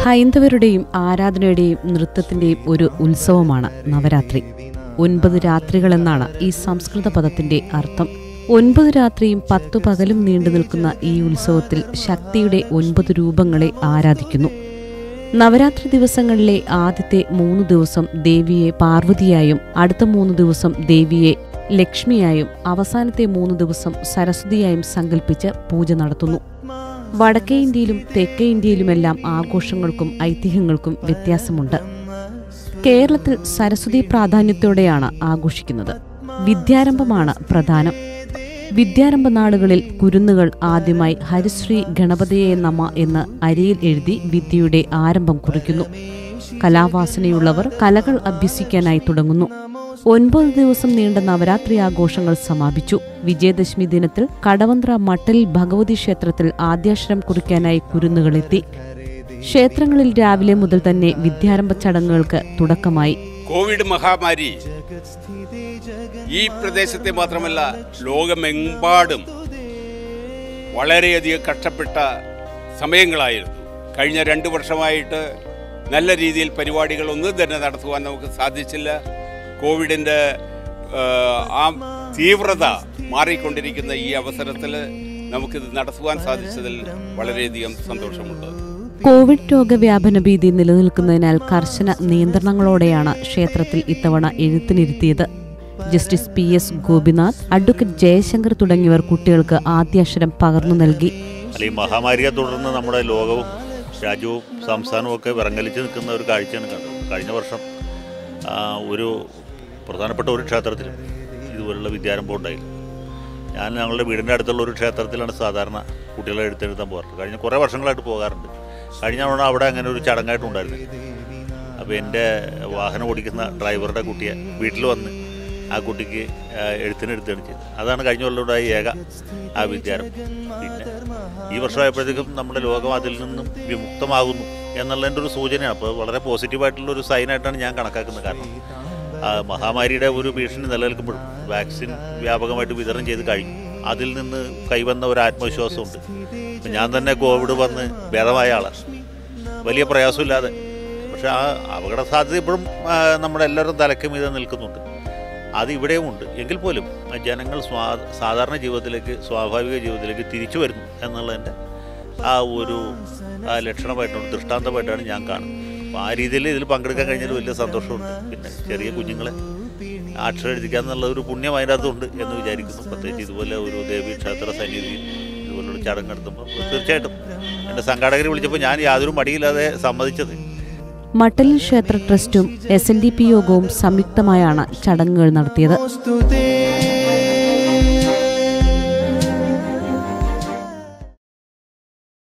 ഹൈന്ദവരുടെയും ആരാധനയുടെയും നൃത്തത്തിന്റെയും ഒരു ഉത്സവമാണ് നവരാത്രി ഒൻപത് രാത്രികളെന്നാണ് ഈ സംസ്കൃത പദത്തിന്റെ അർത്ഥം ഒൻപത് രാത്രിയും പത്തു പകലും നീണ്ടു നിൽക്കുന്ന ഈ ഉത്സവത്തിൽ ശക്തിയുടെ ഒൻപത് രൂപങ്ങളെ ആരാധിക്കുന്നു നവരാത്രി ദിവസങ്ങളിലെ ആദ്യത്തെ മൂന്ന് ദിവസം ദേവിയെ പാർവതിയായും അടുത്ത മൂന്ന് ദിവസം ദേവിയെ ലക്ഷ്മിയായും അവസാനത്തെ മൂന്ന് ദിവസം സരസ്വതിയായും സങ്കല്പിച്ച് പൂജ നടത്തുന്നു വടക്കേ ഇന്ത്യയിലും തെക്കേ ഇന്ത്യയിലുമെല്ലാം ആഘോഷങ്ങൾക്കും ഐതിഹ്യങ്ങൾക്കും വ്യത്യാസമുണ്ട് കേരളത്തിൽ സരസ്വതി പ്രാധാന്യത്തോടെയാണ് ആഘോഷിക്കുന്നത് വിദ്യാരംഭമാണ് പ്രധാനം വിദ്യാരംഭ നാളുകളിൽ കുരുന്നുകൾ ആദ്യമായി ഹരിശ്രീ ഗണപതിയെ നമ എന്ന് അരിയിൽ എഴുതി വിദ്യയുടെ ആരംഭം കുറിക്കുന്നു കലാവാസനയുള്ളവർ കലകൾ അഭ്യസിക്കാനായി തുടങ്ങുന്നു ഒൻപത് ദിവസം നീണ്ട നവരാത്രി ആഘോഷങ്ങൾ സമാപിച്ചു വിജയദശമി ദിനത്തിൽ കടവന്ത്ര മട്ടൽ ഭഗവതി ക്ഷേത്രത്തിൽ ആദ്യാക്ഷരം കുറിക്കാനായി കുരുന്നുകളെത്തി ക്ഷേത്രങ്ങളിൽ രാവിലെ മുതൽ തന്നെ വിദ്യാരംഭ ചടങ്ങുകൾക്ക് തുടക്കമായി കോവിഡ് മഹാമാരി ഈ പ്രദേശത്തെ മാത്രമല്ല ലോകമെമ്പാടും വളരെയധികം കഷ്ടപ്പെട്ട സമയങ്ങളായിരുന്നു കഴിഞ്ഞ രണ്ട് വർഷമായിട്ട് നല്ല രീതിയിൽ പരിപാടികൾ ഒന്നും തന്നെ നടത്തുവാൻ നമുക്ക് സാധിച്ചില്ല കോവിഡിൻ്റെ ആ തീവ്രത മാറിക്കൊണ്ടിരിക്കുന്ന ഈ അവസരത്തിൽ നമുക്കിത് നടത്തുവാൻ സാധിച്ചതിൽ വളരെയധികം സന്തോഷമുണ്ട് കോവിഡ് രോഗവ്യാപന ഭീതി നിലനിൽക്കുന്നതിനാൽ കർശന നിയന്ത്രണങ്ങളോടെയാണ് ക്ഷേത്രത്തിൽ ഇത്തവണ എഴുത്തിനിരുത്തിയത് justice P S Gopinath advocate Jayashankar തുടങ്ങിയവർ കുട്ടികൾക്ക് ആദ്യാക്ഷരം പകർന്നു നൽകി അല്ല ഈ മഹാമാരിയെ തുടർന്ന് നമ്മുടെ ലോകവും രാജ്യവും സംസ്ഥാനവും ഒക്കെ വിറങ്ങലിച്ച് നിൽക്കുന്ന ഒരു കാഴ്ചയാണ് കണ്ടത് കഴിഞ്ഞ വർഷം ആ, ഒരു പ്രധാനപ്പെട്ട ഒരു ക്ഷേത്രത്തിലും ഇതുപോലുള്ള വിദ്യാരംഭം ഉണ്ടായില്ല ഞാൻ ഞങ്ങളുടെ വീടിൻ്റെ അടുത്തുള്ള ഒരു ക്ഷേത്രത്തിലാണ് സാധാരണ കുട്ടികളെ എഴുത്തെഴുതാൻ പോകാറ് കഴിഞ്ഞ കുറേ വർഷങ്ങളായിട്ട് പോകാറുണ്ട് കഴിഞ്ഞ തവണ അവിടെ അങ്ങനെ ഒരു ചടങ്ങായിട്ടുണ്ടായിരുന്നു അപ്പോൾ എൻ്റെ വാഹനം ഓടിക്കുന്ന ഡ്രൈവറുടെ കുട്ടിയെ വീട്ടിൽ വന്ന് ആ കുട്ടിക്ക് ആ, എഴുത്തിനെടുത്താണ് ചെയ്തത് അതാണ് കഴിഞ്ഞ കൊല്ലം ഉണ്ടായ ഏക ആ വിദ്യാരം പിന്നെ ഈ വർഷമായപ്പോഴത്തേക്കും നമ്മുടെ ലോകം അതിൽ നിന്നും വിമുക്തമാകുന്നു എന്നുള്ളതിൻ്റെ ഒരു സൂചനയാണ് അപ്പോൾ വളരെ പോസിറ്റീവായിട്ടുള്ള ഒരു സൈനായിട്ടാണ് ഞാൻ കണക്കാക്കുന്നത് കാരണം ആ മഹാമാരിയുടെ ഒരു ഭീഷണി നിലനിൽക്കുമ്പോഴും വാക്സിൻ വ്യാപകമായിട്ട് വിതരണം ചെയ്ത് കഴിഞ്ഞു അതിൽ നിന്ന് കൈവന്ന ഒരു ആത്മവിശ്വാസമുണ്ട് ഇപ്പം ഞാൻ തന്നെ കോവിഡ് വന്ന് ഭേദമായ ആളാണ് വലിയ പ്രയാസമില്ലാതെ പക്ഷെ ആ അപകട സാധ്യത ഇപ്പോഴും ആ, നമ്മുടെ എല്ലാവരും തലക്ക് മീതെ നിൽക്കുന്നുണ്ട് അത് ഇവിടെയും ഉണ്ട് എങ്കിൽ പോലും ആ, ജനങ്ങൾ സ്വാ സാധാരണ ജീവിതത്തിലേക്ക് സ്വാഭാവിക ജീവിതത്തിലേക്ക് തിരിച്ചു വരുന്നു എന്നുള്ളതിൻ്റെ ആ ഒരു ആ ലക്ഷണമായിട്ടാണ് ദൃഷ്ടാന്തമായിട്ടാണ് ഞാൻ കാണുന്നത് അപ്പോൾ ആ രീതിയിൽ ഇതിൽ പങ്കെടുക്കാൻ കഴിഞ്ഞാൽ വലിയ സന്തോഷമുണ്ട് പിന്നെ ചെറിയ കുഞ്ഞുങ്ങളെ അക്ഷരം എഴുതിക്കുക എന്നുള്ള ഒരു പുണ്യം അതിനകത്തുണ്ട് എന്ന് വിചാരിക്കുന്നു പ്രത്യേകിച്ച് ഇതുപോലെ ഒരു ദേവീ ക്ഷേത്ര സന്നിധിയിൽ ഇതുപോലുള്ള ചടങ്ങ് നടത്തുമ്പോൾ തീർച്ചയായിട്ടും എൻ്റെ സംഘാടകരെ വിളിച്ചപ്പോൾ ഞാൻ യാതൊരു മടിയില്ലാതെ സമ്മതിച്ചത് മട്ടലിൽ ക്ഷേത്ര ട്രസ്റ്റും എസ് എൻ ഡി പി യോഗവും സംയുക്തമായാണ് ചടങ്ങുകൾ നടത്തിയത് സ്തുതേ